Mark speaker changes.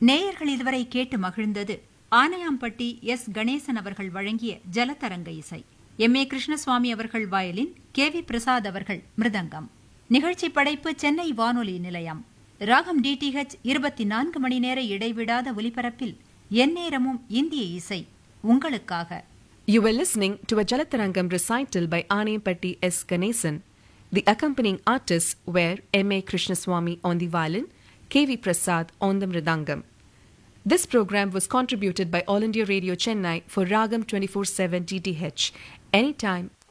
Speaker 1: நேயர்கள் இதுவரை கேட்டு மகிழ்ந்தது ஆனையாம்பட்டி எஸ் கணேசன் அவர்கள் வழங்கிய ஜலதரங்க இசை எம் ஏ கிருஷ்ணசுவாமி அவர்கள் வயலின் கே வி பிரசாத் அவர்கள் மிருதங்கம் நிகழ்ச்சி படைப்பு சென்னை வானொலி நிலையம் ராகம் டிடிஹெச் இருபத்தி நான்கு மணி நேர இடைவிடாத ஒலிபரப்பில் எந்நேரமும் இந்திய இசை உங்களுக்காக
Speaker 2: You were listening to a Jalatarangam recital by Anepatti S. Ganesan. The accompanying artists were M.A. Krishnaswamy on the violin, K.V. Prasad on the mridangam. This program was contributed by All India Radio Chennai for Ragam 24-7 DTH, anytime